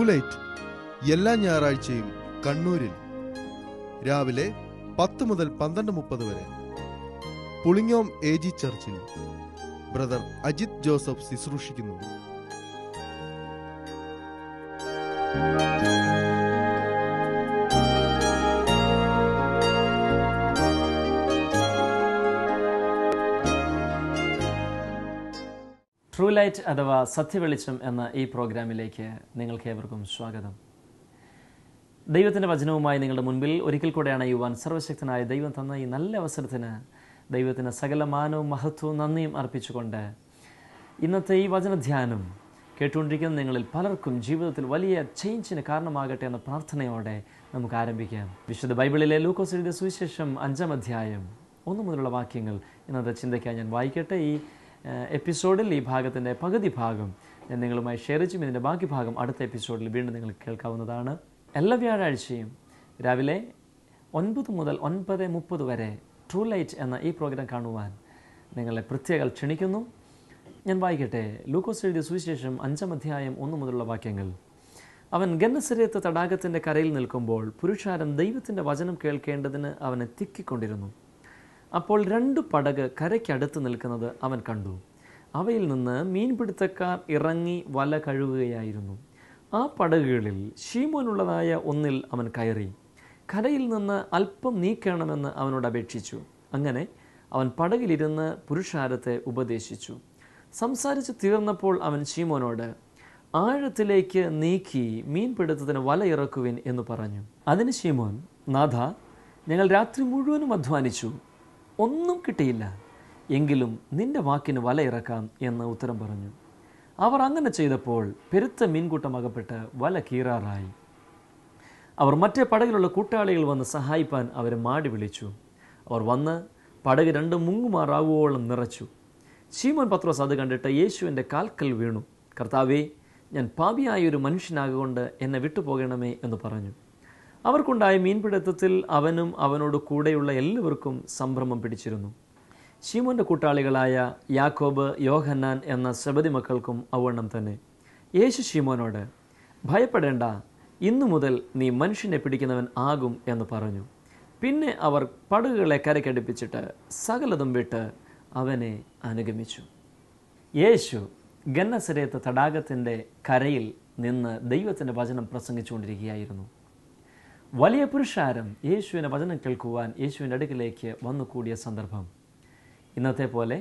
light എല്ലാ ഞായറാഴ്ചയും കണ്ണൂരിൽ രാവിലെ പത്ത് മുതൽ പന്ത്രണ്ട് മുപ്പത് വരെ പുളിങ്ങോം എ ജി ചർച്ചിൽ ബ്രദർ അജിത് ജോസഫ് ശുശ്രൂഷിക്കുന്നു ട്രൂ ലൈറ്റ് അഥവാ സത്യവെളിച്ചം എന്ന ഈ പ്രോഗ്രാമിലേക്ക് നിങ്ങൾക്ക് ഏവർക്കും സ്വാഗതം ദൈവത്തിൻ്റെ വചനവുമായി നിങ്ങളുടെ മുൻപിൽ ഒരിക്കൽ കൂടെ അണയുവാൻ സർവശക്തനായ ദൈവം തന്ന ഈ നല്ല അവസരത്തിന് ദൈവത്തിന് സകല മാനവും മഹത്വവും നന്ദിയും അർപ്പിച്ചുകൊണ്ട് ഇന്നത്തെ ഈ വചനധ്യാനം കേട്ടുകൊണ്ടിരിക്കുന്ന നിങ്ങളിൽ പലർക്കും ജീവിതത്തിൽ വലിയ ചേഞ്ചിന് കാരണമാകട്ടെ എന്ന പ്രാർത്ഥനയോടെ നമുക്ക് ആരംഭിക്കാം വിശുദ്ധ ബൈബിളിലെ ലൂക്കോസ് എഴുതിയ സുവിശേഷം അഞ്ചാം അധ്യായം ഒന്നു മുതലുള്ള വാക്യങ്ങൾ ഇന്നത്തെ ചിന്തയ്ക്കായി ഞാൻ വായിക്കട്ടെ ഈ ഏഹ്, എപ്പിസോഡിൽ ഈ ഭാഗത്തിൻ്റെ പകുതി ഭാഗം ഞാൻ നിങ്ങളുമായി ഷെയർ ചെയ്യും ഇതിൻ്റെ ബാക്കി ഭാഗം അടുത്ത എപ്പിസോഡിൽ വീണ്ടും നിങ്ങൾക്ക് കേൾക്കാവുന്നതാണ് എല്ലാ വ്യാഴാഴ്ചയും രാവിലെ ഒൻപത് മുതൽ ഒൻപത് മുപ്പത് വരെ ട്രൂ ലൈറ്റ് എന്ന ഈ പ്രോഗ്രാം കാണുവാൻ നിങ്ങളെ പ്രത്യേകം ക്ഷണിക്കുന്നു ഞാൻ വായിക്കട്ടെ ലൂക്കോസ് എഴുതിയ സുവിശേഷം അഞ്ചാം അധ്യായം ഒന്ന് മുതലുള്ള വാക്യങ്ങൾ അവൻ ഗന്നസരയത്ത് തടാകത്തിൻ്റെ കരയിൽ നിൽക്കുമ്പോൾ പുരുഷാരം ദൈവത്തിൻ്റെ വചനം കേൾക്കേണ്ടതിന് അവനെ തിക്കിക്കൊണ്ടിരുന്നു അപ്പോൾ രണ്ട് പടക് കരയ്ക്കടുത്ത് നിൽക്കുന്നത് അവൻ കണ്ടു അവയിൽ നിന്ന് മീൻപിടുത്തക്കാർ ഇറങ്ങി വല കഴുകുകയായിരുന്നു ആ പടകുകളിൽ ഷീമോനുള്ളതായ ഒന്നിൽ അവൻ കയറി കരയിൽ നിന്ന് അല്പം നീക്കണമെന്ന് അവനോട് അപേക്ഷിച്ചു അങ്ങനെ അവൻ പടകിലിരുന്ന് പുരുഷാരത്തെ ഉപദേശിച്ചു സംസാരിച്ച് തീർന്നപ്പോൾ അവൻ ഷീമോനോട് ആഴത്തിലേക്ക് നീക്കി മീൻപിടുത്തത്തിന് വല ഇറക്കുവിൻ എന്ന് പറഞ്ഞു അതിന് ഷീമോൻ നാഥ ഞങ്ങൾ രാത്രി മുഴുവനും അധ്വാനിച്ചു ഒന്നും കിട്ടിയില്ല എങ്കിലും നിന്റെ വാക്കിന് വല ഇറക്കാം എന്ന് ഉത്തരം പറഞ്ഞു അവർ അങ്ങനെ ചെയ്തപ്പോൾ പെരുത്ത മീൻകൂട്ടം അകപ്പെട്ട് വല കീറാറായി അവർ മറ്റേ പടകിലുള്ള കൂട്ടാളികൾ വന്ന് സഹായിപ്പാൻ അവരെ മാടി വിളിച്ചു അവർ വന്ന് പടക് രണ്ട് മുങ്ങുമാറാവുവോളം നിറച്ചു ശീമോൻ പത്രോസ് അത് കണ്ടിട്ട് യേശുവിൻ്റെ കാൽക്കൽ വീണു കർത്താവേ ഞാൻ പാപിയായ ഒരു മനുഷ്യനാകൊണ്ട് എന്നെ വിട്ടുപോകണമേ എന്ന് പറഞ്ഞു അവർക്കുണ്ടായ മീൻപിടുത്തത്തിൽ അവനും അവനോട് കൂടെയുള്ള എല്ലാവർക്കും സംഭ്രമം പിടിച്ചിരുന്നു ശീമോന്റെ കൂട്ടാളികളായ യാക്കോബ് യോഹന്നാൻ എന്ന ശബതി മക്കൾക്കും അവണ്ണം തന്നെ യേശു ശീമോനോട് ഭയപ്പെടേണ്ട ഇന്നു മുതൽ നീ മനുഷ്യനെ പിടിക്കുന്നവൻ ആകും എന്ന് പറഞ്ഞു പിന്നെ അവർ പടകുകളെ കരക്കടുപ്പിച്ചിട്ട് സകലതും വിട്ട് അവനെ അനുഗമിച്ചു യേശു ഗന്നസരയത്ത് തടാകത്തിൻ്റെ കരയിൽ നിന്ന് ദൈവത്തിൻ്റെ വചനം പ്രസംഗിച്ചുകൊണ്ടിരിക്കുകയായിരുന്നു വലിയ പുരുഷാരം യേശുവിൻ്റെ വചനം കേൾക്കുവാൻ യേശുവിൻ്റെ അടുക്കിലേക്ക് വന്നു കൂടിയ സന്ദർഭം ഇന്നത്തെ പോലെ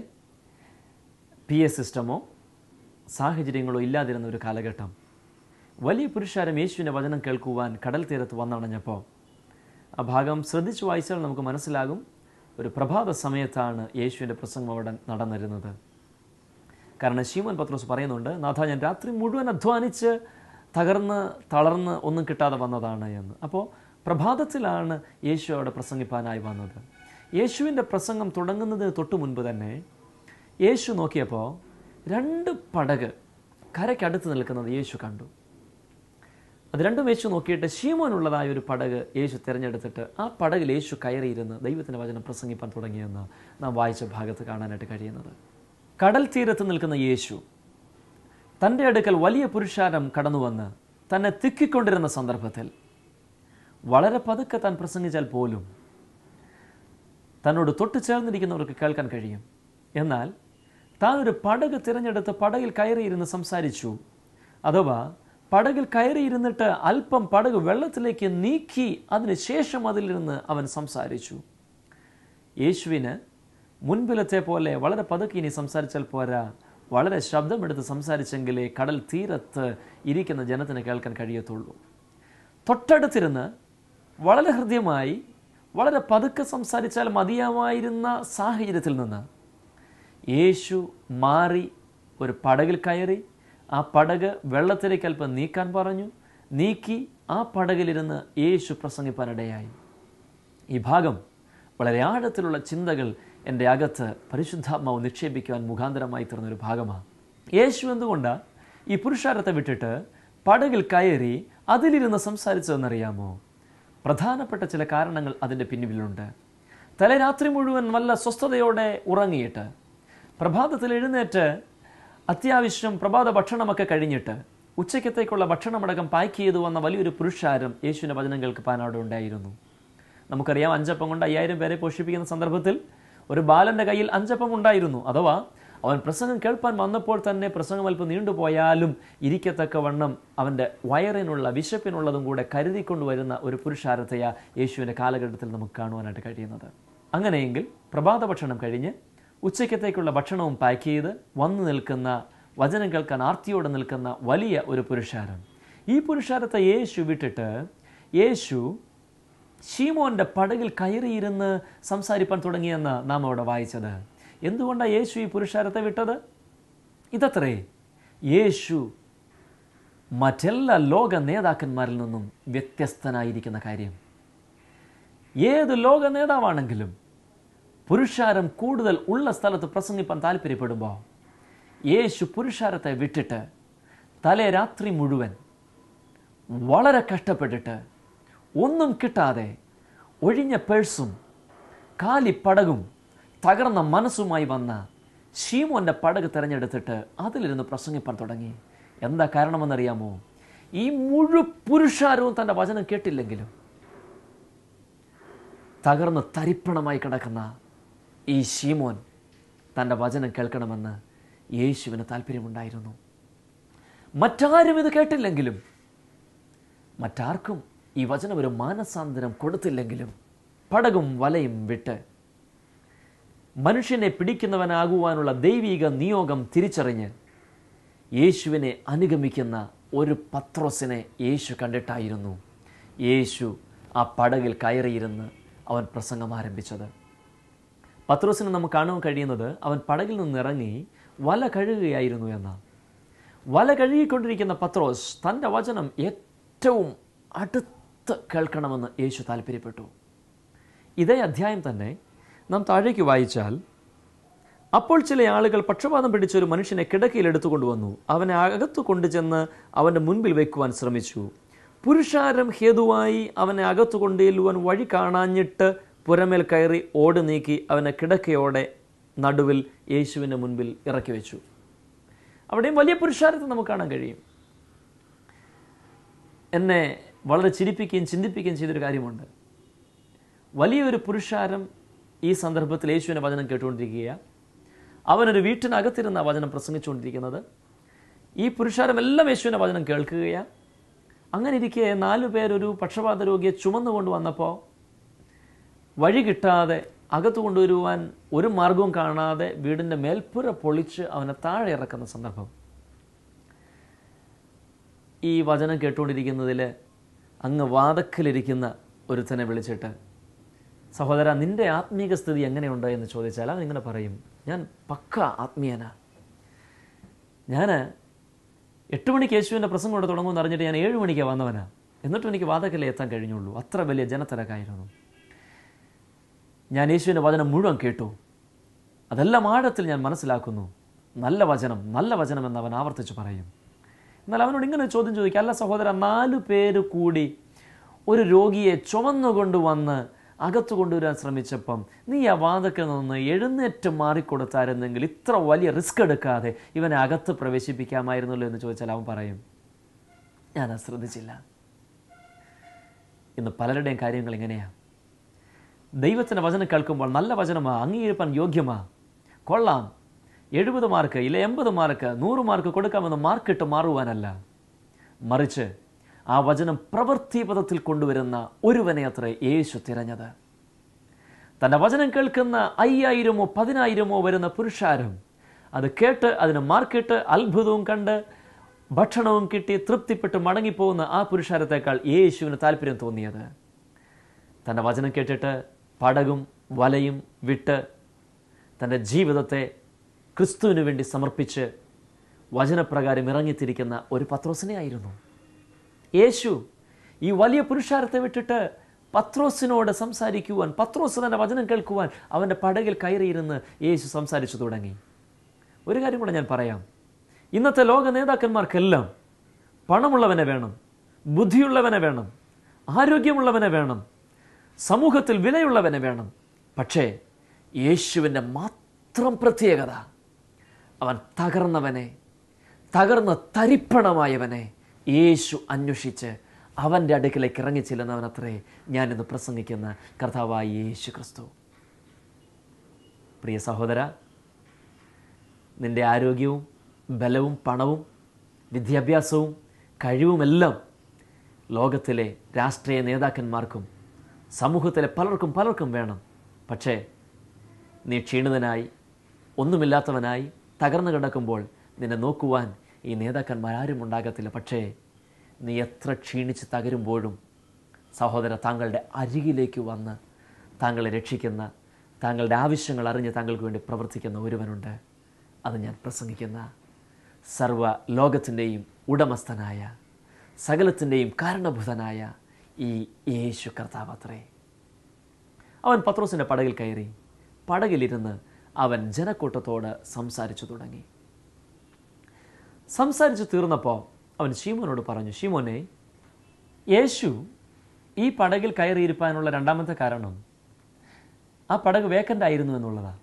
പി എസ് സിസ്റ്റമോ സാഹചര്യങ്ങളോ ഇല്ലാതിരുന്ന ഒരു കാലഘട്ടം വലിയ പുരുഷാരം യേശുവിൻ്റെ വചനം കേൾക്കുവാൻ കടൽ തീരത്ത് വന്നണഞ്ഞപ്പോൾ ആ ഭാഗം ശ്രദ്ധിച്ചു വായിച്ചാൽ നമുക്ക് മനസ്സിലാകും ഒരു പ്രഭാത സമയത്താണ് യേശുവിൻ്റെ പ്രസംഗം അവിടെ നടന്നിരുന്നത് കാരണം ശീമോൻ പത്രോസ് പറയുന്നുണ്ട് നാഥ ഞാൻ രാത്രി മുഴുവൻ അധ്വാനിച്ച് തകർന്ന് തളർന്ന് ഒന്നും കിട്ടാതെ വന്നതാണ് എന്ന് അപ്പോൾ പ്രഭാതത്തിലാണ് യേശു അവിടെ പ്രസംഗിപ്പാനായി വന്നത് യേശുവിൻ്റെ പ്രസംഗം തുടങ്ങുന്നതിന് തൊട്ട് മുൻപ് തന്നെ യേശു നോക്കിയപ്പോൾ രണ്ട് പടക് കരയ്ക്കടുത്ത് നിൽക്കുന്നത് യേശു കണ്ടു അത് രണ്ടും യേശു നോക്കിയിട്ട് ശീമോനുള്ളതായ ഒരു പടക് യേശു തിരഞ്ഞെടുത്തിട്ട് ആ പടകിൽ യേശു കയറിയിരുന്ന് ദൈവത്തിൻ്റെ വചനം പ്രസംഗിപ്പാൻ തുടങ്ങിയെന്ന് നാം വായിച്ച ഭാഗത്ത് കാണാനായിട്ട് കഴിയുന്നത് കടൽ തീരത്ത് നിൽക്കുന്ന യേശു തൻ്റെ അടുക്കൽ വലിയ പുരുഷാരം കടന്നുവന്ന് തന്നെ തിക്കിക്കൊണ്ടിരുന്ന സന്ദർഭത്തിൽ വളരെ പതുക്കെ താൻ പ്രസംഗിച്ചാൽ പോലും തന്നോട് തൊട്ടു ചേർന്നിരിക്കുന്നവർക്ക് കേൾക്കാൻ കഴിയും എന്നാൽ താൻ ഒരു പടക് തിരഞ്ഞെടുത്ത് പടകിൽ കയറിയിരുന്ന് സംസാരിച്ചു അഥവാ പടകിൽ കയറിയിരുന്നിട്ട് അല്പം പടക് വെള്ളത്തിലേക്ക് നീക്കി അതിനുശേഷം അതിലിരുന്ന് അവൻ സംസാരിച്ചു യേശുവിന് മുൻപിലത്തെ പോലെ വളരെ പതുക്കെ ഇനി സംസാരിച്ചാൽ പോരാ വളരെ ശബ്ദമെടുത്ത് സംസാരിച്ചെങ്കിലേ കടൽ തീരത്ത് ഇരിക്കുന്ന ജനത്തിന് കേൾക്കാൻ കഴിയത്തുള്ളൂ തൊട്ടടുത്തിരുന്ന് വളരെ ഹൃദ്യമായി വളരെ പതുക്കെ സംസാരിച്ചാൽ മതിയാമായിരുന്ന സാഹചര്യത്തിൽ നിന്ന് യേശു മാറി ഒരു പടകിൽ കയറി ആ പടക് വെള്ളത്തിലേക്ക് അല്പം നീക്കാൻ പറഞ്ഞു നീക്കി ആ പടകിലിരുന്ന് യേശു പ്രസംഗിപ്പാനിടയായി ഈ ഭാഗം വളരെ ആഴത്തിലുള്ള ചിന്തകൾ എൻ്റെ അകത്ത് പരിശുദ്ധാത്മാവ് നിക്ഷേപിക്കുവാൻ മുഖാന്തരമായി തീർന്ന ഒരു ഭാഗമാണ് യേശു എന്തുകൊണ്ടാണ് ഈ പുരുഷാരത്തെ വിട്ടിട്ട് പടകിൽ കയറി അതിലിരുന്ന് സംസാരിച്ചതെന്നറിയാമോ പ്രധാനപ്പെട്ട ചില കാരണങ്ങൾ അതിൻ്റെ പിന്നിലുണ്ട് തലേ രാത്രി മുഴുവൻ നല്ല സ്വസ്ഥതയോടെ ഉറങ്ങിയിട്ട് പ്രഭാതത്തിൽ എഴുന്നേറ്റ് അത്യാവശ്യം പ്രഭാത ഭക്ഷണമൊക്കെ കഴിഞ്ഞിട്ട് ഉച്ചയ്ക്കത്തേക്കുള്ള ഭക്ഷണമടക്കം പാക്ക് ചെയ്തു വന്ന വലിയൊരു പുരുഷാരം യേശുവിൻ്റെ വചനം കേൾക്കാൻ അവിടെ ഉണ്ടായിരുന്നു നമുക്കറിയാം അഞ്ചപ്പം കൊണ്ട് അയ്യായിരം പേരെ പോഷിപ്പിക്കുന്ന സന്ദർഭത്തിൽ ഒരു ബാലന്റെ കയ്യിൽ അഞ്ചപ്പം ഉണ്ടായിരുന്നു അഥവാ അവൻ പ്രസംഗം കേൾപ്പാൻ വന്നപ്പോൾ തന്നെ പ്രസംഗം അല്പം നീണ്ടുപോയാലും ഇരിക്കത്തക്കവണ്ണം അവൻ്റെ വയറിനുള്ള വിശപ്പിനുള്ളതും കൂടെ കരുതിക്കൊണ്ടുവരുന്ന ഒരു പുരുഷാരത്തെയാ യേശുവിൻ്റെ കാലഘട്ടത്തിൽ നമുക്ക് കാണുവാനായിട്ട് കഴിയുന്നത് അങ്ങനെയെങ്കിൽ പ്രഭാത ഭക്ഷണം കഴിഞ്ഞ് ഉച്ചയ്ക്കത്തേക്കുള്ള ഭക്ഷണവും പാക്ക് ചെയ്ത് വന്നു നിൽക്കുന്ന വചനം കേൾക്കാൻ ആർത്തിയോടെ നിൽക്കുന്ന വലിയ ഒരു പുരുഷാരം ഈ പുരുഷാരത്തെ യേശു വിട്ടിട്ട് യേശു ഷീമോന്റെ പടകിൽ കയറിയിരുന്ന് സംസാരിപ്പാൻ തുടങ്ങിയെന്ന് നാം അവിടെ വായിച്ചത് എന്തുകൊണ്ടാണ് യേശു ഈ പുരുഷാരത്തെ വിട്ടത് ഇതത്രേ യേശു മറ്റെല്ലാ ലോക നേതാക്കന്മാരിൽ നിന്നും വ്യത്യസ്തനായിരിക്കുന്ന കാര്യം ഏത് ലോക നേതാവാണെങ്കിലും പുരുഷാരം കൂടുതൽ ഉള്ള സ്ഥലത്ത് പ്രസംഗിപ്പാൻ താല്പര്യപ്പെടുമ്പോൾ യേശു പുരുഷാരത്തെ വിട്ടിട്ട് തലേ രാത്രി മുഴുവൻ വളരെ കഷ്ടപ്പെട്ടിട്ട് ഒന്നും കിട്ടാതെ ഒഴിഞ്ഞ പേഴ്സും കാലിപ്പടകും തകർന്ന മനസ്സുമായി വന്ന ഷീമോന്റെ പടക് തിരഞ്ഞെടുത്തിട്ട് അതിലിരുന്ന് പ്രസംഗിപ്പാൻ തുടങ്ങി എന്താ കാരണമെന്നറിയാമോ ഈ മുഴു പുരുഷാരവും തൻ്റെ വചനം കേട്ടില്ലെങ്കിലും തകർന്ന് തരിപ്പണമായി കിടക്കുന്ന ഈ ഷീമോൻ തൻ്റെ വചനം കേൾക്കണമെന്ന് യേശുവിന് താല്പര്യമുണ്ടായിരുന്നു മറ്റാരും ഇത് കേട്ടില്ലെങ്കിലും മറ്റാർക്കും ഈ വചനം ഒരു മാനസാന്തരം കൊടുത്തില്ലെങ്കിലും പടകും വലയും വിട്ട് മനുഷ്യനെ പിടിക്കുന്നവനാകുവാനുള്ള ദൈവിക നിയോഗം തിരിച്ചറിഞ്ഞ് യേശുവിനെ അനുഗമിക്കുന്ന ഒരു പത്രോസിനെ യേശു കണ്ടിട്ടായിരുന്നു യേശു ആ പടകിൽ കയറിയിരുന്ന് അവൻ പ്രസംഗം ആരംഭിച്ചത് പത്രോസിന് നമുക്ക് കാണാൻ കഴിയുന്നത് അവൻ പടകിൽ നിന്നിറങ്ങി വല കഴുകുകയായിരുന്നു എന്ന വല കഴുകിക്കൊണ്ടിരിക്കുന്ന പത്രോസ് തൻ്റെ വചനം ഏറ്റവും അടുത്ത് കേൾക്കണമെന്ന് യേശു താല്പര്യപ്പെട്ടു ഇതേ അധ്യായം തന്നെ നാം താഴേക്ക് വായിച്ചാൽ അപ്പോൾ ചില ആളുകൾ പക്ഷപാതം പിടിച്ച ഒരു മനുഷ്യനെ കിടക്കയിൽ എടുത്തുകൊണ്ടുവന്നു അവനെ അകത്തു കൊണ്ടുചെന്ന് അവൻ്റെ മുൻപിൽ വെക്കുവാൻ ശ്രമിച്ചു പുരുഷാരം ഹേതുവായി അവനെ അകത്തു കൊണ്ടുചെല്ലുവാൻ വഴി കാണാഞ്ഞിട്ട് പുറമേൽ കയറി ഓട് നീക്കി അവനെ കിടക്കയോടെ നടുവിൽ യേശുവിൻ്റെ മുൻപിൽ ഇറക്കി വെച്ചു അവിടെയും വലിയ പുരുഷാരത്തെ നമുക്ക് കാണാൻ കഴിയും എന്നെ വളരെ ചിരിപ്പിക്കുകയും ചിന്തിപ്പിക്കുകയും ചെയ്തൊരു കാര്യമുണ്ട് വലിയൊരു പുരുഷാരം ഈ സന്ദർഭത്തിൽ യേശുവിൻ്റെ വചനം കേട്ടുകൊണ്ടിരിക്കുകയാണ് അവനൊരു വീട്ടിനകത്തിരുന്ന വചനം പ്രസംഗിച്ചുകൊണ്ടിരിക്കുന്നത് ഈ പുരുഷാരം എല്ലാം യേശുവിൻ്റെ വചനം കേൾക്കുകയാണ് അങ്ങനെ ഇരിക്കെ നാലു പേരൊരു പക്ഷപാത രോഗിയെ ചുമന്നുകൊണ്ട് വന്നപ്പോൾ വഴി കിട്ടാതെ അകത്ത് കൊണ്ടുവരുവാൻ ഒരു മാർഗവും കാണാതെ വീടിൻ്റെ മേൽപ്പുര പൊളിച്ച് അവനെ താഴെ ഇറക്കുന്ന സന്ദർഭം ഈ വചനം കേട്ടുകൊണ്ടിരിക്കുന്നതിൽ അങ്ങ് വാതക്കലിരിക്കുന്ന ഒരുത്തനെ വിളിച്ചിട്ട് സഹോദര നിന്റെ ആത്മീക സ്ഥിതി എങ്ങനെയുണ്ട് എന്ന് ചോദിച്ചാൽ അവൻ ഇങ്ങനെ പറയും ഞാൻ പക്ക ആത്മീയനാ ഞാൻ എട്ട് മണിക്ക് യേശുവിൻ്റെ പ്രസംഗം കൊണ്ട് തുടങ്ങുമെന്ന് അറിഞ്ഞിട്ട് ഞാൻ ഏഴ് മണിക്ക് വന്നവനാ എന്നിട്ടും എനിക്ക് വാതക്കലേ എത്താൻ കഴിഞ്ഞുള്ളൂ അത്ര വലിയ ജനത്തിരക്കായിരുന്നു ഞാൻ യേശുവിൻ്റെ വചനം മുഴുവൻ കേട്ടു അതെല്ലാം ആഴത്തിൽ ഞാൻ മനസ്സിലാക്കുന്നു നല്ല വചനം നല്ല വചനം എന്ന് അവൻ ആവർത്തിച്ച് പറയും എന്നാൽ അവനോട് ഇങ്ങനെ ഒരു ചോദ്യം ചോദിക്കുക അല്ല സഹോദര നാലു പേര് കൂടി ഒരു രോഗിയെ ചുമന്നുകൊണ്ടുവന്ന് അകത്ത് കൊണ്ടുവരാൻ ശ്രമിച്ചപ്പം നീ ആ വാതക്കിൽ നിന്ന് എഴുന്നേറ്റ് മാറിക്കൊടുത്തായിരുന്നെങ്കിൽ ഇത്ര വലിയ റിസ്ക് എടുക്കാതെ ഇവനെ അകത്ത് പ്രവേശിപ്പിക്കാമായിരുന്നല്ലോ എന്ന് ചോദിച്ചാൽ അവൻ പറയും ഞാൻ അത് ശ്രദ്ധിച്ചില്ല ഇന്ന് പലരുടെയും കാര്യങ്ങൾ ഇങ്ങനെയാണ് ദൈവത്തിൻ്റെ വചനം കേൾക്കുമ്പോൾ നല്ല വചനമാ അംഗീകരിപ്പാൻ യോഗ്യമാ കൊള്ളാം എഴുപത് മാർക്ക് ഇല്ല എൺപത് മാർക്ക് നൂറ് മാർക്ക് കൊടുക്കാമെന്ന് മാർക്കിട്ട് മാറുവാനല്ല മറിച്ച് ആ വചനം പ്രവൃത്തിപഥത്തിൽ കൊണ്ടുവരുന്ന ഒരുവനെ അത്ര യേശു തിരഞ്ഞത് തൻ്റെ വചനം കേൾക്കുന്ന അയ്യായിരമോ പതിനായിരമോ വരുന്ന പുരുഷാരം അത് കേട്ട് അതിന് മാർക്കിട്ട് അത്ഭുതവും കണ്ട് ഭക്ഷണവും കിട്ടി തൃപ്തിപ്പെട്ട് മടങ്ങിപ്പോകുന്ന ആ പുരുഷാരത്തേക്കാൾ യേശുവിന് താല്പര്യം തോന്നിയത് തൻ്റെ വചനം കേട്ടിട്ട് പടകും വലയും വിട്ട് തൻ്റെ ജീവിതത്തെ ക്രിസ്തുവിന് വേണ്ടി സമർപ്പിച്ച് വചനപ്രകാരം ഇറങ്ങിത്തിരിക്കുന്ന ഒരു പത്രോസിനെ ആയിരുന്നു യേശു ഈ വലിയ പുരുഷാരത്തെ വിട്ടിട്ട് പത്രോസിനോട് സംസാരിക്കുവാൻ പത്രോസ് തൻ്റെ വചനം കേൾക്കുവാൻ അവൻ്റെ പടകിൽ കയറിയിരുന്ന് യേശു സംസാരിച്ചു തുടങ്ങി ഒരു കാര്യം കൂടെ ഞാൻ പറയാം ഇന്നത്തെ ലോക നേതാക്കന്മാർക്കെല്ലാം പണമുള്ളവനെ വേണം ബുദ്ധിയുള്ളവനെ വേണം ആരോഗ്യമുള്ളവനെ വേണം സമൂഹത്തിൽ വിലയുള്ളവനെ വേണം പക്ഷേ യേശുവിൻ്റെ മാത്രം പ്രത്യേകത അവൻ തകർന്നവനെ തകർന്ന് തരിപ്പണമായവനെ യേശു അന്വേഷിച്ച് അവൻ്റെ അടുക്കിലേക്ക് ഇറങ്ങിച്ചെല്ലുന്നവനത്രേ ഞാനിന്ന് പ്രസംഗിക്കുന്ന കർത്താവായ യേശു ക്രിസ്തു പ്രിയ സഹോദര നിന്റെ ആരോഗ്യവും ബലവും പണവും വിദ്യാഭ്യാസവും കഴിവുമെല്ലാം ലോകത്തിലെ രാഷ്ട്രീയ നേതാക്കന്മാർക്കും സമൂഹത്തിലെ പലർക്കും പലർക്കും വേണം പക്ഷേ നീ ക്ഷീണിതനായി ഒന്നുമില്ലാത്തവനായി തകർന്നു കിടക്കുമ്പോൾ നിന്നെ നോക്കുവാൻ ഈ നേതാക്കന്മാരാരും ഉണ്ടാകത്തില്ല പക്ഷേ നീ എത്ര ക്ഷീണിച്ച് തകരുമ്പോഴും സഹോദര താങ്കളുടെ അരികിലേക്ക് വന്ന് താങ്കളെ രക്ഷിക്കുന്ന താങ്കളുടെ ആവശ്യങ്ങൾ അറിഞ്ഞ് താങ്കൾക്ക് വേണ്ടി പ്രവർത്തിക്കുന്ന ഒരുവനുണ്ട് അത് ഞാൻ പ്രസംഗിക്കുന്ന സർവ ലോകത്തിൻ്റെയും ഉടമസ്ഥനായ സകലത്തിൻ്റെയും കാരണഭൂതനായ ഈ യേശു കർത്താവത്രേ അവൻ പത്രോസിൻ്റെ പടകിൽ കയറി പടകിലിരുന്ന് അവൻ ജനക്കൂട്ടത്തോട് സംസാരിച്ചു തുടങ്ങി സംസാരിച്ചു തീർന്നപ്പോൾ അവൻ ഷീമോനോട് പറഞ്ഞു ഷീമോനെ യേശു ഈ പടകിൽ കയറിയിരിക്കാനുള്ള രണ്ടാമത്തെ കാരണം ആ പടക് വേക്കൻ്റ് ആയിരുന്നു എന്നുള്ളതാണ്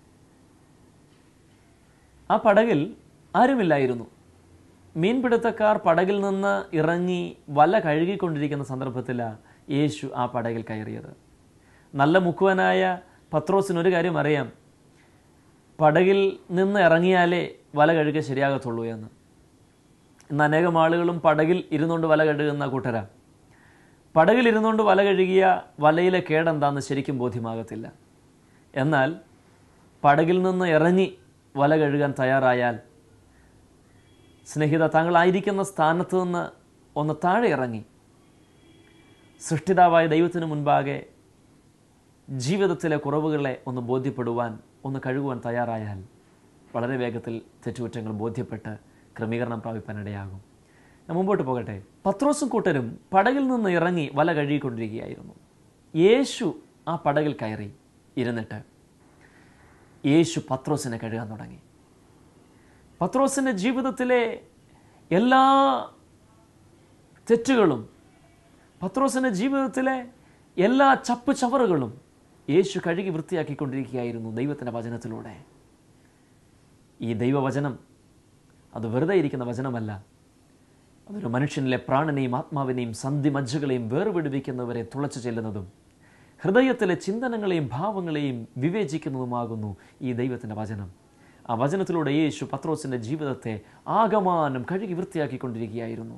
ആ പടകിൽ ആരുമില്ലായിരുന്നു മീൻപിടുത്തക്കാർ പടകിൽ നിന്ന് ഇറങ്ങി വല കഴുകിക്കൊണ്ടിരിക്കുന്ന സന്ദർഭത്തിലാണ് യേശു ആ പടകിൽ കയറിയത് നല്ല മുക്കുവനായ പത്രോസിനൊരു കാര്യം അറിയാം പടകിൽ നിന്ന് ഇറങ്ങിയാലേ വല കഴുക ശരിയാകത്തുള്ളൂ എന്ന് ഇന്ന് അനേകം ആളുകളും പടകിൽ ഇരുന്നുകൊണ്ട് വല കഴുകുന്ന കൂട്ടരാ പടകിൽ ഇരുന്നുകൊണ്ട് വല കഴുകിയ വലയിലെ കേടെന്താന്ന് ശരിക്കും ബോധ്യമാകത്തില്ല എന്നാൽ പടകിൽ നിന്ന് ഇറങ്ങി വല കഴുകാൻ തയ്യാറായാൽ സ്നേഹിത താങ്കളായിരിക്കുന്ന സ്ഥാനത്ത് നിന്ന് ഒന്ന് താഴെ ഇറങ്ങി സൃഷ്ടിതാവായ ദൈവത്തിന് മുൻപാകെ ജീവിതത്തിലെ കുറവുകളെ ഒന്ന് ബോധ്യപ്പെടുവാൻ ഒന്ന് കഴുകുവാൻ തയ്യാറായാൽ വളരെ വേഗത്തിൽ തെറ്റുകുറ്റങ്ങൾ ബോധ്യപ്പെട്ട് ക്രമീകരണം പ്രാപിപ്പാനിടയാകും ഞാൻ മുമ്പോട്ട് പോകട്ടെ പത്രോസും കൂട്ടരും പടകിൽ നിന്ന് ഇറങ്ങി വല കഴുകിക്കൊണ്ടിരിക്കുകയായിരുന്നു യേശു ആ പടകിൽ കയറി ഇരുന്നിട്ട് യേശു പത്രോസിനെ കഴുകാൻ തുടങ്ങി പത്രോസിൻ്റെ ജീവിതത്തിലെ എല്ലാ തെറ്റുകളും പത്രോസിൻ്റെ ജീവിതത്തിലെ എല്ലാ ചപ്പ് ചവറുകളും യേശു കഴുകി വൃത്തിയാക്കിക്കൊണ്ടിരിക്കുകയായിരുന്നു ദൈവത്തിൻ്റെ വചനത്തിലൂടെ ഈ ദൈവവചനം അത് വെറുതെ ഇരിക്കുന്ന വചനമല്ല അതൊരു മനുഷ്യനിലെ പ്രാണനെയും ആത്മാവിനെയും സന്ധിമജ്ജകളെയും വേർപിടിപ്പിക്കുന്നവരെ തുളച്ചു ചെല്ലുന്നതും ഹൃദയത്തിലെ ചിന്തനങ്ങളെയും ഭാവങ്ങളെയും വിവേചിക്കുന്നതുമാകുന്നു ഈ ദൈവത്തിൻ്റെ വചനം ആ വചനത്തിലൂടെ യേശു പത്രോസിൻ്റെ ജീവിതത്തെ ആകമാനം കഴുകി വൃത്തിയാക്കിക്കൊണ്ടിരിക്കുകയായിരുന്നു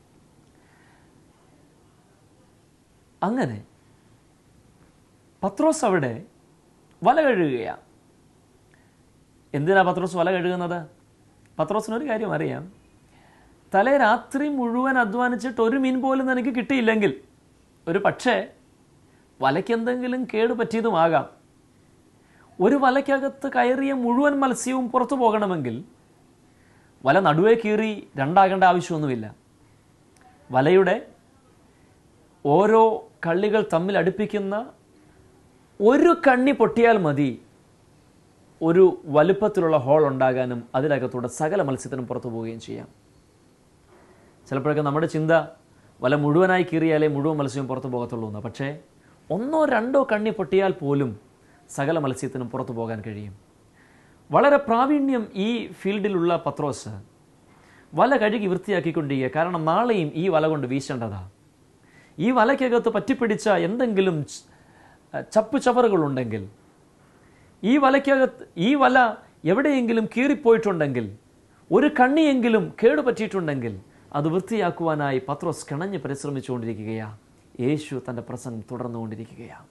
അങ്ങനെ പത്രോസ് അവിടെ വല കഴുകുകയാണ് എന്തിനാ പത്രോസ് വല കഴുകുന്നത് പത്രോസിനൊരു കാര്യം അറിയാം തലേ രാത്രി മുഴുവൻ അധ്വാനിച്ചിട്ട് ഒരു മീൻ പോലും നിനക്ക് കിട്ടിയില്ലെങ്കിൽ ഒരു പക്ഷേ വലയ്ക്കെന്തെങ്കിലും കേട് പറ്റിയതുമാകാം ഒരു വലയ്ക്കകത്ത് കയറിയ മുഴുവൻ മത്സ്യവും പുറത്തു പോകണമെങ്കിൽ വല നടുവേ കീറി രണ്ടാകേണ്ട ആവശ്യമൊന്നുമില്ല വലയുടെ ഓരോ കള്ളികൾ തമ്മിൽ അടുപ്പിക്കുന്ന ഒരു കണ്ണി പൊട്ടിയാൽ മതി ഒരു വലുപ്പത്തിലുള്ള ഹോൾ ഉണ്ടാകാനും അതിനകത്തൂടെ സകല മത്സ്യത്തിനും പുറത്തു പോവുകയും ചെയ്യാം ചിലപ്പോഴൊക്കെ നമ്മുടെ ചിന്ത വല മുഴുവനായി കീറിയാലേ മുഴുവൻ മത്സ്യവും പുറത്തു പോകത്തുള്ളൂ എന്ന് പക്ഷേ ഒന്നോ രണ്ടോ കണ്ണി പൊട്ടിയാൽ പോലും സകല മത്സ്യത്തിനും പുറത്തു പോകാൻ കഴിയും വളരെ പ്രാവീണ്യം ഈ ഫീൽഡിലുള്ള പത്രോസ് വല കഴുകി വൃത്തിയാക്കിക്കൊണ്ടിരിക്കുക കാരണം നാളെയും ഈ വല കൊണ്ട് വീശേണ്ടതാ ഈ വലയ്ക്കകത്ത് പറ്റിപ്പിടിച്ച എന്തെങ്കിലും ച- ചപ്പു ചവറുകളുണ്ടെങ്കിൽ ഈ വലയ്ക്കകത്ത് ഈ വല എവിടെയെങ്കിലും കീറിപ്പോയിട്ടുണ്ടെങ്കിൽ ഒരു കണ്ണിയെങ്കിലും കേടുപറ്റിയിട്ടുണ്ടെങ്കിൽ അത് വൃത്തിയാക്കുവാനായി പത്രോസ് കിണഞ്ഞ് പരിശ്രമിച്ചുകൊണ്ടിരിക്കുകയാ യേശു തൻ്റെ പ്രസംഗം തുടർന്നുകൊണ്ടിരിക്കുകയാണ്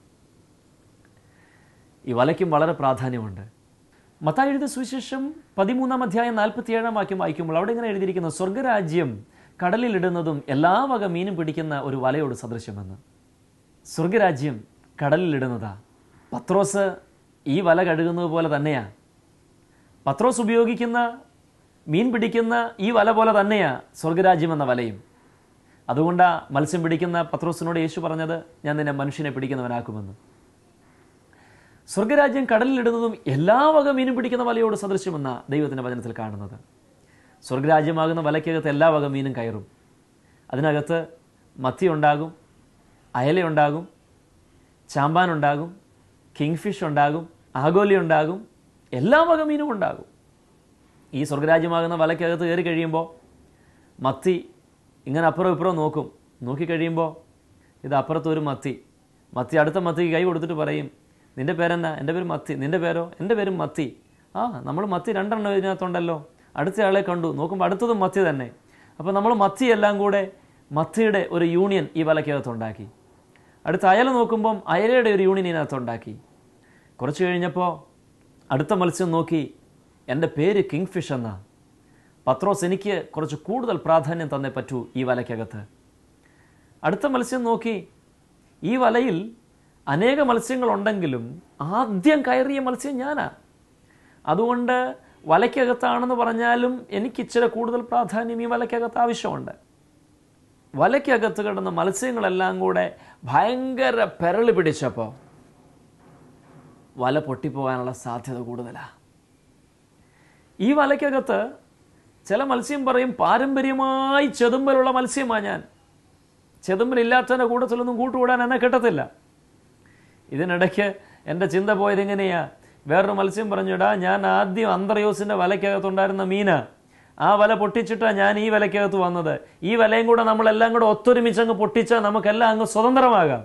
ഈ വലയ്ക്കും വളരെ പ്രാധാന്യമുണ്ട് മത്തായി എഴുതിയ സുവിശേഷം പതിമൂന്നാം അധ്യായം നാൽപ്പത്തിയേഴാം വാക്യം വായിക്കുമ്പോൾ അവിടെ ഇങ്ങനെ എഴുതിയിരിക്കുന്ന സ്വർഗരാജ്യം കടലിലിടുന്നതും എല്ലാ വക മീനും പിടിക്കുന്ന ഒരു വലയോട് സദൃശ്യമെന്ന് സ്വർഗരാജ്യം കടലിലിടുന്നതാ പത്രോസ് ഈ വല കഴുകുന്നത് പോലെ തന്നെയാ പത്രോസ് ഉപയോഗിക്കുന്ന മീൻ പിടിക്കുന്ന ഈ വല പോലെ തന്നെയാ സ്വർഗരാജ്യം എന്ന വലയും അതുകൊണ്ടാ മത്സ്യം പിടിക്കുന്ന പത്രോസിനോട് യേശു പറഞ്ഞത് ഞാൻ നിന്നെ മനുഷ്യനെ പിടിക്കുന്നവനാക്കുമെന്ന് സ്വർഗരാജ്യം കടലിലിടുന്നതും എല്ലാ വക മീനും പിടിക്കുന്ന വലയോട് സദൃശ്യമെന്ന ദൈവത്തിൻ്റെ വചനത്തിൽ കാണുന്നത് സ്വർഗരാജ്യമാകുന്ന വലയ്ക്കകത്ത് എല്ലാ വക മീനും കയറും അതിനകത്ത് മത്തി ഉണ്ടാകും അയലയുണ്ടാകും ചാമ്പാനുണ്ടാകും കിങ് ഫിഷ് ഉണ്ടാകും ആഗോലി ഉണ്ടാകും എല്ലാ വക മീനും ഉണ്ടാകും ഈ സ്വർഗരാജ്യമാകുന്ന വലയ്ക്കകത്ത് കയറി കഴിയുമ്പോൾ മത്തി ഇങ്ങനെ അപ്പുറം ഇപ്പുറം നോക്കും നോക്കിക്കഴിയുമ്പോൾ ഇത് അപ്പുറത്ത് ഒരു മത്തി മത്തി അടുത്ത മത്തിക്ക് കൈ കൊടുത്തിട്ട് പറയും നിൻ്റെ പേരെന്നാ എൻ്റെ പേര് മത്തി നിൻ്റെ പേരോ എൻ്റെ പേരും മത്തി ആ നമ്മൾ മത്തി രണ്ടെണ്ണം ഇതിനകത്തുണ്ടല്ലോ അടുത്ത ആളെ കണ്ടു നോക്കുമ്പോൾ അടുത്തതും മത്തി തന്നെ അപ്പോൾ നമ്മൾ മത്തി എല്ലാം കൂടെ മത്തിയുടെ ഒരു യൂണിയൻ ഈ വലയ്ക്കകത്തുണ്ടാക്കി അടുത്ത അയല നോക്കുമ്പം അയലയുടെ ഒരു യൂണിയൻ ഇതിനകത്തുണ്ടാക്കി കുറച്ച് കഴിഞ്ഞപ്പോൾ അടുത്ത മത്സ്യം നോക്കി എൻ്റെ പേര് കിങ് ഫിഷ് എന്നാ പത്രോസ് എനിക്ക് കുറച്ച് കൂടുതൽ പ്രാധാന്യം തന്നേ പറ്റൂ ഈ വലയ്ക്കകത്ത് അടുത്ത മത്സ്യം നോക്കി ഈ വലയിൽ അനേക മത്സ്യങ്ങളുണ്ടെങ്കിലും ആദ്യം കയറിയ മത്സ്യം ഞാനാ അതുകൊണ്ട് വലയ്ക്കകത്താണെന്ന് പറഞ്ഞാലും എനിക്ക് ഇച്ചിരി കൂടുതൽ പ്രാധാന്യം ഈ വലയ്ക്കകത്ത് ആവശ്യമുണ്ട് വലയ്ക്കകത്ത് കിടന്ന മത്സ്യങ്ങളെല്ലാം കൂടെ ഭയങ്കര പെരളി പിടിച്ചപ്പോൾ വല പൊട്ടിപ്പോകാനുള്ള സാധ്യത കൂടുതലാണ് ഈ വലയ്ക്കകത്ത് ചില മത്സ്യം പറയും പാരമ്പര്യമായി ചെതുമ്പലുള്ള മത്സ്യമാണ് ഞാൻ ചെതുമ്പലില്ലാത്തതിൻ്റെ കൂട്ടത്തിലൊന്നും കൂട്ടുകൂടാൻ എന്നെ കിട്ടത്തില്ല ഇതിനിടയ്ക്ക് എൻ്റെ ചിന്ത പോയത് എങ്ങനെയാ വേറൊരു മത്സ്യം പറഞ്ഞിടാ ഞാൻ ആദ്യം അന്തർയോസിൻ്റെ വലയ്ക്കകത്തുണ്ടായിരുന്ന മീന ആ വല പൊട്ടിച്ചിട്ടാണ് ഞാൻ ഈ വലയ്ക്കകത്ത് വന്നത് ഈ വലയും കൂടെ നമ്മളെല്ലാം കൂടെ ഒത്തൊരുമിച്ച് അങ്ങ് പൊട്ടിച്ചാൽ നമുക്കെല്ലാം അങ്ങ് സ്വതന്ത്രമാകാം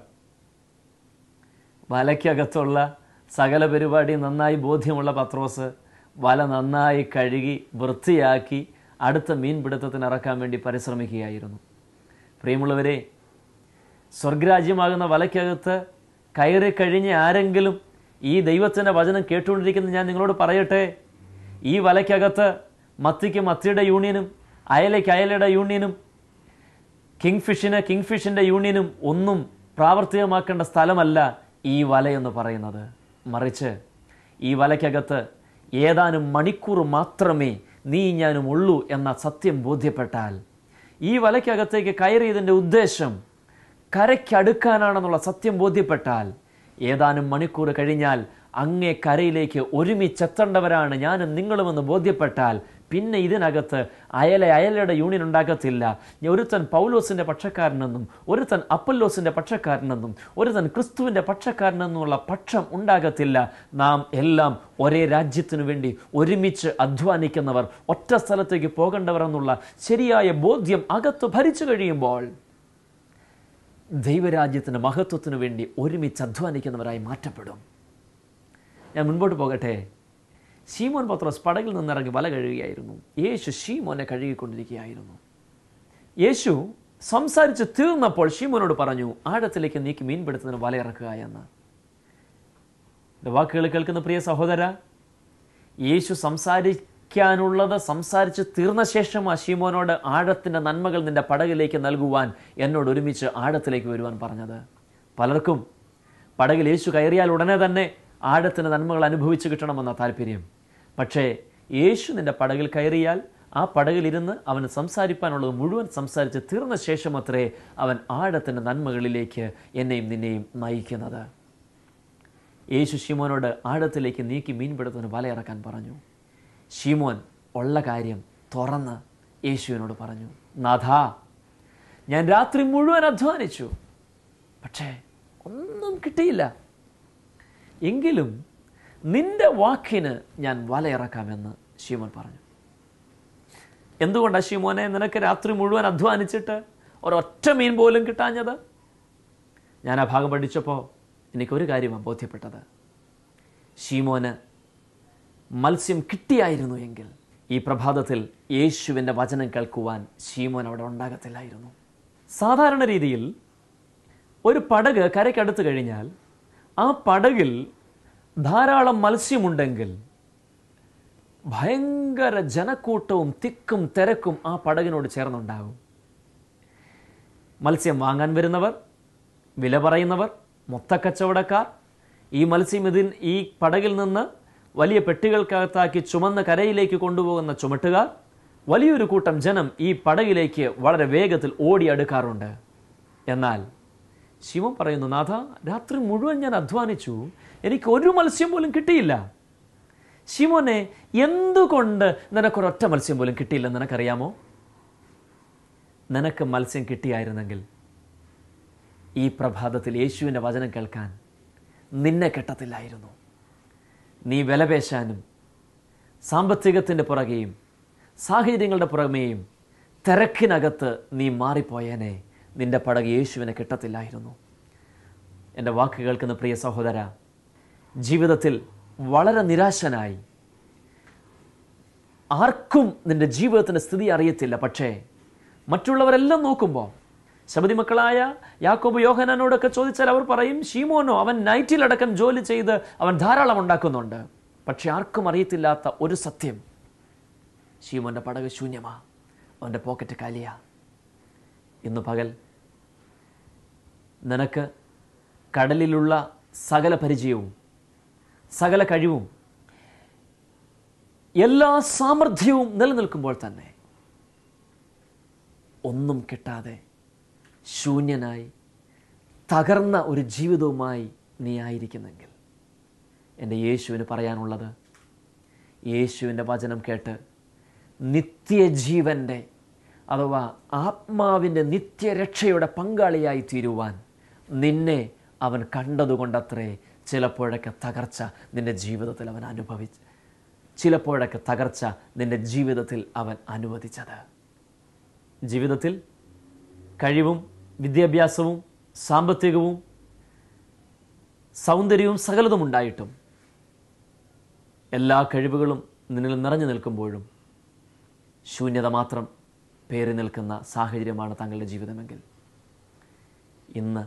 വലയ്ക്കകത്തുള്ള സകല പരിപാടി നന്നായി ബോധ്യമുള്ള പത്രോസ് വല നന്നായി കഴുകി വൃത്തിയാക്കി അടുത്ത മീൻപിടുത്തത്തിന് ഇറക്കാൻ വേണ്ടി പരിശ്രമിക്കുകയായിരുന്നു പ്രിയമുള്ളവരെ സ്വർഗരാജ്യമാകുന്ന വലയ്ക്കകത്ത് കയറി കഴിഞ്ഞ് ആരെങ്കിലും ഈ ദൈവത്തിൻ്റെ വചനം കേട്ടുകൊണ്ടിരിക്കുന്ന ഞാൻ നിങ്ങളോട് പറയട്ടെ ഈ വലയ്ക്കകത്ത് മത്തിക്ക് മത്തിയുടെ യൂണിയനും അയലയ്ക്ക് അയലയുടെ യൂണിയനും കിങ് ഫിഷിന് കിങ് ഫിഷിൻ്റെ യൂണിയനും ഒന്നും പ്രാവർത്തികമാക്കേണ്ട സ്ഥലമല്ല ഈ വലയെന്ന് പറയുന്നത് മറിച്ച് ഈ വലയ്ക്കകത്ത് ഏതാനും മണിക്കൂർ മാത്രമേ നീ ഞാനും ഉള്ളൂ എന്ന സത്യം ബോധ്യപ്പെട്ടാൽ ഈ വലയ്ക്കകത്തേക്ക് കയറിയതിൻ്റെ ഉദ്ദേശം കരയ്ക്കടുക്കാനാണെന്നുള്ള സത്യം ബോധ്യപ്പെട്ടാൽ ഏതാനും മണിക്കൂർ കഴിഞ്ഞാൽ അങ്ങേ കരയിലേക്ക് ഒരുമിച്ചെത്തേണ്ടവരാണ് ഞാനും നിങ്ങളുമെന്ന് ബോധ്യപ്പെട്ടാൽ പിന്നെ ഇതിനകത്ത് അയല അയലയുടെ യൂണിയൻ ഉണ്ടാകത്തില്ല ഒരുത്തൻ പൗലോസിൻ്റെ പക്ഷക്കാരനെന്നും ഒരുത്തൻ അപ്പല്ലോസിൻ്റെ പക്ഷക്കാരനെന്നും ഒരുത്തൻ ക്രിസ്തുവിൻ്റെ പക്ഷക്കാരനെന്നുള്ള പക്ഷം ഉണ്ടാകത്തില്ല നാം എല്ലാം ഒരേ രാജ്യത്തിനു വേണ്ടി ഒരുമിച്ച് അധ്വാനിക്കുന്നവർ ഒറ്റ സ്ഥലത്തേക്ക് പോകേണ്ടവർ എന്നുള്ള ശരിയായ ബോധ്യം അകത്ത് ഭരിച്ചു കഴിയുമ്പോൾ ദൈവരാജ്യത്തിൻ്റെ മഹത്വത്തിനു വേണ്ടി ഒരുമിച്ച് അധ്വാനിക്കുന്നവരായി മാറ്റപ്പെടും ഞാൻ മുൻപോട്ട് പോകട്ടെ ഷീമോൻ പത്രോസ് പടകിൽ നിന്നിറങ്ങി വല കഴുകുകയായിരുന്നു യേശു ഷീമോനെ കഴുകിക്കൊണ്ടിരിക്കുകയായിരുന്നു യേശു സംസാരിച്ച് തീർന്നപ്പോൾ ഷീമോനോട് പറഞ്ഞു ആഴത്തിലേക്ക് നീക്കി മീൻപിടുത്തത്തിന് വല ഇറക്കുക എന്ന് എൻ്റെ വാക്കുകൾ കേൾക്കുന്ന പ്രിയ സഹോദര യേശു സംസാരിക്കാനുള്ളത് സംസാരിച്ച് തീർന്ന ശേഷം ആ ഷീമോനോട് ആഴത്തിൻ്റെ നന്മകൾ നിന്റെ പടകിലേക്ക് നൽകുവാൻ എന്നോട് ഒരുമിച്ച് ആഴത്തിലേക്ക് വരുവാൻ പറഞ്ഞത് പലർക്കും പടകിൽ യേശു കയറിയാൽ ഉടനെ തന്നെ ആഴത്തിൻ്റെ നന്മകൾ അനുഭവിച്ചു കിട്ടണമെന്ന താല്പര്യം പക്ഷേ യേശു നിന്റെ പടകിൽ കയറിയാൽ ആ പടകിലിരുന്ന് അവന് സംസാരിപ്പാനുള്ളത് മുഴുവൻ സംസാരിച്ച് തീർന്ന ശേഷം അത്രേ അവൻ ആഴത്തിൻ്റെ നന്മകളിലേക്ക് എന്നെയും നിന്നെയും നയിക്കുന്നത് യേശു ഷിമോനോട് ആഴത്തിലേക്ക് നീക്കി മീൻപിടുത്തത്തിന് വലയിറക്കാൻ പറഞ്ഞു ഷിമോൻ ഉള്ള കാര്യം തുറന്ന് യേശുവിനോട് പറഞ്ഞു നാഥാ ഞാൻ രാത്രി മുഴുവൻ അധ്വാനിച്ചു പക്ഷേ ഒന്നും കിട്ടിയില്ല എങ്കിലും നിന്റെ വാക്കിന് ഞാൻ വലയിറക്കാമെന്ന് ഷീമോൻ പറഞ്ഞു എന്തുകൊണ്ടാണ് ഷീമോനെ നിനക്ക് രാത്രി മുഴുവൻ അധ്വാനിച്ചിട്ട് ഒരൊറ്റ മീൻ പോലും കിട്ടാഞ്ഞത് ഞാൻ ആ ഭാഗം പഠിച്ചപ്പോൾ എനിക്കൊരു കാര്യമാണ് ബോധ്യപ്പെട്ടത് ഷീമോന് മത്സ്യം കിട്ടിയായിരുന്നു എങ്കിൽ ഈ പ്രഭാതത്തിൽ യേശുവിൻ്റെ വചനം കേൾക്കുവാൻ ഷീമോൻ അവിടെ ഉണ്ടാകത്തില്ലായിരുന്നു സാധാരണ രീതിയിൽ ഒരു പടക് കരയ്ക്കടുത്ത് കഴിഞ്ഞാൽ ആ പടകിൽ ധാരാളം മത്സ്യമുണ്ടെങ്കിൽ ഭയങ്കര ജനക്കൂട്ടവും തിക്കും തിരക്കും ആ പടകിനോട് ചേർന്നുണ്ടാകും മത്സ്യം വാങ്ങാൻ വരുന്നവർ വില പറയുന്നവർ മൊത്തക്കച്ചവടക്കാർ ഈ മത്സ്യം ഇതിൻ ഈ പടകിൽ നിന്ന് വലിയ പെട്ടികൾക്കകത്താക്കി ചുമന്ന് കരയിലേക്ക് കൊണ്ടുപോകുന്ന ചുമട്ടുകാർ വലിയൊരു കൂട്ടം ജനം ഈ പടകിലേക്ക് വളരെ വേഗത്തിൽ ഓടിയെടുക്കാറുണ്ട് എന്നാൽ ശിവൻ പറയുന്നു നാഥ രാത്രി മുഴുവൻ ഞാൻ അധ്വാനിച്ചു എനിക്ക് ഒരു മത്സ്യം പോലും കിട്ടിയില്ല ശിവനെ എന്തുകൊണ്ട് നിനക്കൊരൊറ്റ മത്സ്യം പോലും കിട്ടിയില്ലെന്ന് നിനക്കറിയാമോ നിനക്ക് മത്സ്യം കിട്ടിയായിരുന്നെങ്കിൽ ഈ പ്രഭാതത്തിൽ യേശുവിൻ്റെ വചനം കേൾക്കാൻ നിന്നെ കിട്ടത്തില്ലായിരുന്നു നീ വിലപേശാനും സാമ്പത്തികത്തിൻ്റെ പുറകെയും സാഹചര്യങ്ങളുടെ പുറമേയും തിരക്കിനകത്ത് നീ മാറിപ്പോയേനെ നിന്റെ പടക് യേശുവിനെ കിട്ടത്തില്ലായിരുന്നു എൻ്റെ വാക്ക് കേൾക്കുന്ന പ്രിയ സഹോദര ജീവിതത്തിൽ വളരെ നിരാശനായി ആർക്കും നിന്റെ ജീവിതത്തിൻ്റെ സ്ഥിതി അറിയത്തില്ല പക്ഷേ മറ്റുള്ളവരെല്ലാം നോക്കുമ്പോൾ ശബരി മക്കളായ യാക്കോബ് യോഹനാനോടൊക്കെ ചോദിച്ചാൽ അവർ പറയും ഷീമോനോ അവൻ നൈറ്റിലടക്കം ജോലി ചെയ്ത് അവൻ ധാരാളം ഉണ്ടാക്കുന്നുണ്ട് പക്ഷെ ആർക്കും അറിയത്തില്ലാത്ത ഒരു സത്യം ഷീമോൻ്റെ പടക് ശൂന്യമാ അവൻ്റെ പോക്കറ്റ് കാലിയാ ഇന്ന് പകൽ നിനക്ക് കടലിലുള്ള സകല പരിചയവും സകല കഴിവും എല്ലാ സാമർഥ്യവും നിലനിൽക്കുമ്പോൾ തന്നെ ഒന്നും കിട്ടാതെ ശൂന്യനായി തകർന്ന ഒരു ജീവിതവുമായി നീ ആയിരിക്കുന്നെങ്കിൽ എൻ്റെ യേശുവിന് പറയാനുള്ളത് യേശുവിൻ്റെ വചനം കേട്ട് നിത്യജീവൻ്റെ അഥവാ ആത്മാവിൻ്റെ നിത്യരക്ഷയുടെ പങ്കാളിയായി തീരുവാൻ നിന്നെ അവൻ കണ്ടതുകൊണ്ടത്രേ ചിലപ്പോഴൊക്കെ തകർച്ച നിന്റെ ജീവിതത്തിൽ അവൻ അനുഭവിച്ച് ചിലപ്പോഴൊക്കെ തകർച്ച നിന്റെ ജീവിതത്തിൽ അവൻ അനുവദിച്ചത് ജീവിതത്തിൽ കഴിവും വിദ്യാഭ്യാസവും സാമ്പത്തികവും സൗന്ദര്യവും സകലതും ഉണ്ടായിട്ടും എല്ലാ കഴിവുകളും നിന്നിൽ നിറഞ്ഞു നിൽക്കുമ്പോഴും ശൂന്യത മാത്രം പേറി നിൽക്കുന്ന സാഹചര്യമാണ് താങ്കളുടെ ജീവിതമെങ്കിൽ ഇന്ന്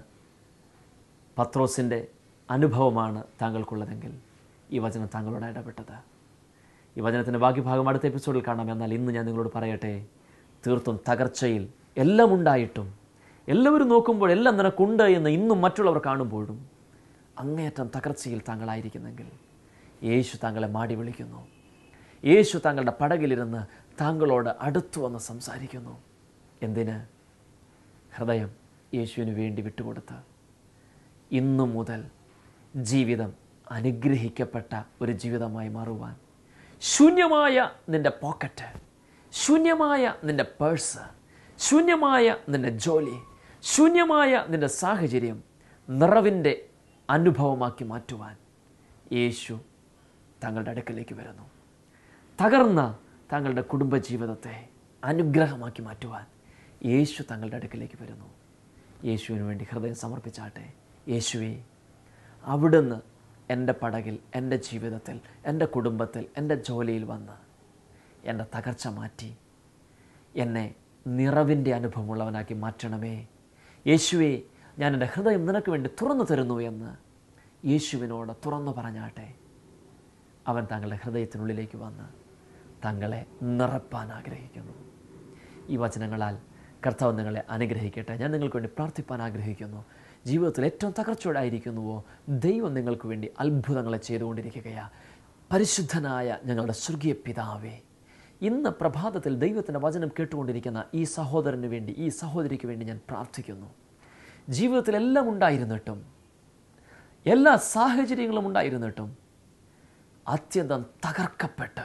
പത്രോസിൻ്റെ അനുഭവമാണ് താങ്കൾക്കുള്ളതെങ്കിൽ ഈ വചനം താങ്കളോട് ഇടപെട്ടത് ഈ വചനത്തിൻ്റെ ബാക്കി ഭാഗം അടുത്ത എപ്പിസോഡിൽ കാണാം എന്നാൽ ഇന്ന് ഞാൻ നിങ്ങളോട് പറയട്ടെ തീർത്തും തകർച്ചയിൽ എല്ലാം ഉണ്ടായിട്ടും എല്ലാവരും നോക്കുമ്പോൾ എല്ലാം നിനക്കുണ്ട് എന്ന് ഇന്നും മറ്റുള്ളവർ കാണുമ്പോഴും അങ്ങേയറ്റം തകർച്ചയിൽ താങ്കളായിരിക്കുന്നെങ്കിൽ യേശു താങ്കളെ മാടി വിളിക്കുന്നു യേശു താങ്കളുടെ പടകിലിരുന്ന് താങ്കളോട് അടുത്തു വന്ന് സംസാരിക്കുന്നു എന്തിന് ഹൃദയം യേശുവിന് വേണ്ടി വിട്ടുകൊടുത്ത് ഇന്നു മുതൽ ജീവിതം അനുഗ്രഹിക്കപ്പെട്ട ഒരു ജീവിതമായി മാറുവാൻ ശൂന്യമായ നിന്റെ പോക്കറ്റ് ശൂന്യമായ നിന്റെ പേഴ്സ് ശൂന്യമായ നിന്റെ ജോലി ശൂന്യമായ നിന്റെ സാഹചര്യം നിറവിൻ്റെ അനുഭവമാക്കി മാറ്റുവാൻ യേശു താങ്കളുടെ അടുക്കലേക്ക് വരുന്നു തകർന്ന താങ്കളുടെ കുടുംബജീവിതത്തെ അനുഗ്രഹമാക്കി മാറ്റുവാൻ യേശു താങ്കളുടെ അടുക്കലേക്ക് വരുന്നു യേശുവിന് വേണ്ടി ഹൃദയം സമർപ്പിച്ചാട്ടെ യേശുവേ അവിടുന്ന് എൻ്റെ പടകിൽ എൻ്റെ ജീവിതത്തിൽ എൻ്റെ കുടുംബത്തിൽ എൻ്റെ ജോലിയിൽ വന്ന് എൻ്റെ തകർച്ച മാറ്റി എന്നെ നിറവിൻ്റെ അനുഭവമുള്ളവനാക്കി മാറ്റണമേ യേശുവേ ഞാൻ എൻ്റെ ഹൃദയം നിനക്ക് വേണ്ടി തുറന്നു തരുന്നു എന്ന് യേശുവിനോട് തുറന്നു പറഞ്ഞാട്ടെ അവൻ താങ്കളുടെ ഹൃദയത്തിനുള്ളിലേക്ക് വന്ന് താങ്കളെ നിറപ്പാൻ ആഗ്രഹിക്കുന്നു ഈ വചനങ്ങളാൽ കർത്താവ് നിങ്ങളെ അനുഗ്രഹിക്കട്ടെ ഞാൻ നിങ്ങൾക്ക് വേണ്ടി പ്രാർത്ഥിപ്പാൻ ആഗ്രഹിക്കുന്നു ജീവിതത്തിൽ ഏറ്റവും തകർച്ചയോടായിരിക്കുന്നുവോ ദൈവം നിങ്ങൾക്ക് വേണ്ടി അത്ഭുതങ്ങളെ ചെയ്തുകൊണ്ടിരിക്കുകയാ പരിശുദ്ധനായ ഞങ്ങളുടെ സ്വർഗീയ പിതാവേ ഇന്ന് പ്രഭാതത്തിൽ ദൈവത്തിൻ്റെ വചനം കേട്ടുകൊണ്ടിരിക്കുന്ന ഈ സഹോദരന് വേണ്ടി ഈ സഹോദരിക്ക് വേണ്ടി ഞാൻ പ്രാർത്ഥിക്കുന്നു ജീവിതത്തിൽ എല്ലാം ഉണ്ടായിരുന്നിട്ടും എല്ലാ സാഹചര്യങ്ങളും ഉണ്ടായിരുന്നിട്ടും അത്യന്തം തകർക്കപ്പെട്ട്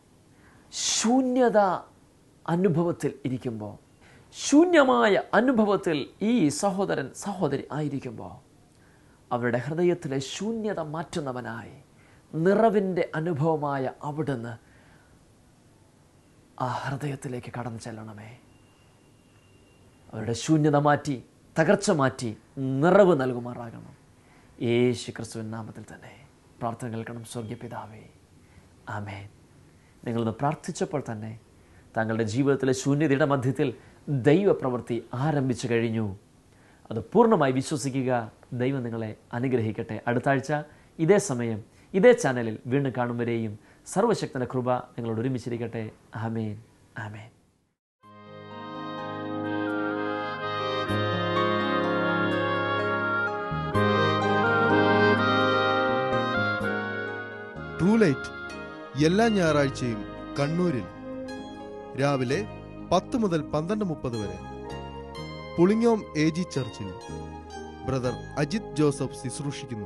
ശൂന്യത അനുഭവത്തിൽ ഇരിക്കുമ്പോൾ ശൂന്യമായ അനുഭവത്തിൽ ഈ സഹോദരൻ സഹോദരി ആയിരിക്കുമ്പോൾ അവരുടെ ഹൃദയത്തിലെ ശൂന്യത മാറ്റുന്നവനായി നിറവിൻ്റെ അനുഭവമായ അവിടുന്ന് ആ ഹൃദയത്തിലേക്ക് കടന്നു ചെല്ലണമേ അവരുടെ ശൂന്യത മാറ്റി തകർച്ച മാറ്റി നിറവ് നൽകുമാറാകണം യേശു ക്രിസ്തുവിൻ നാമത്തിൽ തന്നെ പ്രാർത്ഥന കേൾക്കണം സ്വർഗീയ പിതാവേ ആമേൻ നിങ്ങളിന്ന് പ്രാർത്ഥിച്ചപ്പോൾ തന്നെ താങ്കളുടെ ജീവിതത്തിലെ ശൂന്യതയുടെ മധ്യത്തിൽ ദൈവപ്രവൃത്തി ആരംഭിച്ചു കഴിഞ്ഞു അത് പൂർണ്ണമായി വിശ്വസിക്കുക ദൈവം നിങ്ങളെ അനുഗ്രഹിക്കട്ടെ അടുത്ത ആഴ്ച ഇതേ സമയം ഇതേ ചാനലിൽ വീണ്ടും കാണും വരെയും സർവശക്തന്റെ കൃപ നിങ്ങളോട് ഒരുമിച്ചിരിക്കട്ടെ ആമേൻ ആമേൻ ട്രൂ ലൈറ്റ് എല്ലാ ഞായറാഴ്ചയും കണ്ണൂരിൽ രാവിലെ പത്ത് മുതൽ പന്ത്രണ്ട് മുപ്പത് വരെ പുളിങ്ങോം എ ജി ചർച്ചിൽ ബ്രദർ അജിത് ജോസഫ് ശുശ്രൂഷിക്കുന്നു